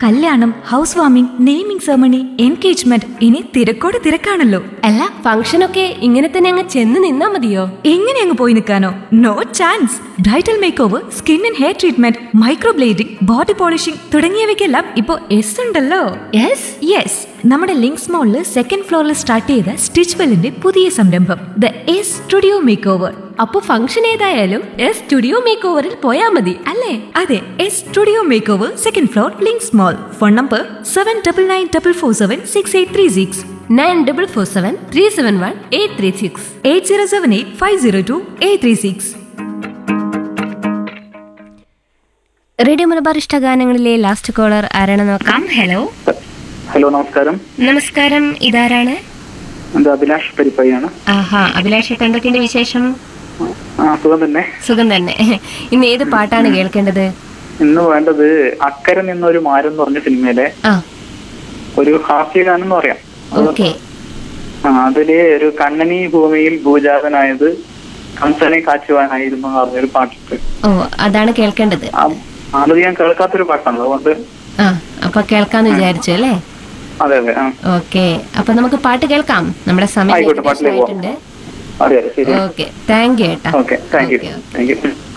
കല്യാണം house warming naming ceremony engagement ഇനി തിരക്കോട് തിരക്കാണല്ലോ അല്ല ഫംഗ്ഷനൊക്കെ ഇങ്ങനെ തന്നെ അങ്ങ് ചെന്ന് നിന്നാ മതിയോ എങ്ങനെ അങ്ങ് പോയി നിൽക്കാനോ no chance bridal make over skin and hair treatment microblading body polishing തുടങ്ങിയവയ്ക്കെല്ലാം ഇപ്പോൾ എസ് ഉണ്ടല്ലോ യെസ് യെസ് നമ്മുടെ ലിങ്ക്സ് മോളിൽ സെക്കൻഡ് ഫ്ലോറിൽ സ്റ്റാർട്ട് ചെയ്ത സ്റ്റിച്ച് വെല്ലിന്റെ പുതിയ സംരംഭം the S studio make over അപ്പൊ ഫംഗ്ഷൻ ഏതായാലും എസ് സ്റ്റുഡിയോ മേക്ക് ഓവറിൽ പോയാ മതി അല്ലേ അതെ S studio make over second floor Links mall phone number seven double nine double four seven six eight three six nine double four seven three seven one eight three six eight zero seven eight five zero two eight three six radio Malabar ഇഷ്ടഗാനങ്ങളിലെ last caller ആരാണ് നോക്കാം hello hello നമസ്കാരം നമസ്കാരം ഇതാരാണ് ഇത് അഭിലാഷ് പരിപ്പയ്യാണ് ആഹാ അഭിലാഷ് എന്തൊക്കെയുണ്ട് വിശേഷം ആ സുഖം തന്നെ സുഖം തന്നെ ഇന്ന് ഏത് പാട്ടാണ് കേൾക്കേണ്ടത് ഇന്ന് വേണ്ടത് അക്കരെ നിന്നൊരു മാരം എന്ന് പറഞ്ഞ സിനിമയിലെ ആ ഒരു ഹാസ്യഗാനം എന്ന് പറയാം ഓക്കെ ആ അതില് ഒരു കണ്ണനി ഭൂമിയിൽ ഭൂജാതനായത് കംസനെ കാച്ചുവാനായിരുന്നു എന്ന് പറഞ്ഞൊരു പാട്ടുണ്ട് ഓ അതാണ് കേൾക്കേണ്ടത് ആ, അത് ഞാൻ കേൾക്കാത്തൊരു പാട്ടാണ് അതുകൊണ്ട് ആ അപ്പൊ കേൾക്കാന്ന് വിചാരിച്ചു അല്ലേ അതെ അതെ ആ ഓക്കെ അപ്പൊ നമുക്ക് പാട്ട് കേൾക്കാം നമ്മുടെ സമയം ആയിക്കോട്ടെ, പാട്ടിലേക്ക് പോവാം. ആയിട്ടുണ്ട് അതെ അതെ ശരി ഓക്കെ താങ്ക് യു ഏട്ടാ okay thank you okay, okay. Thank U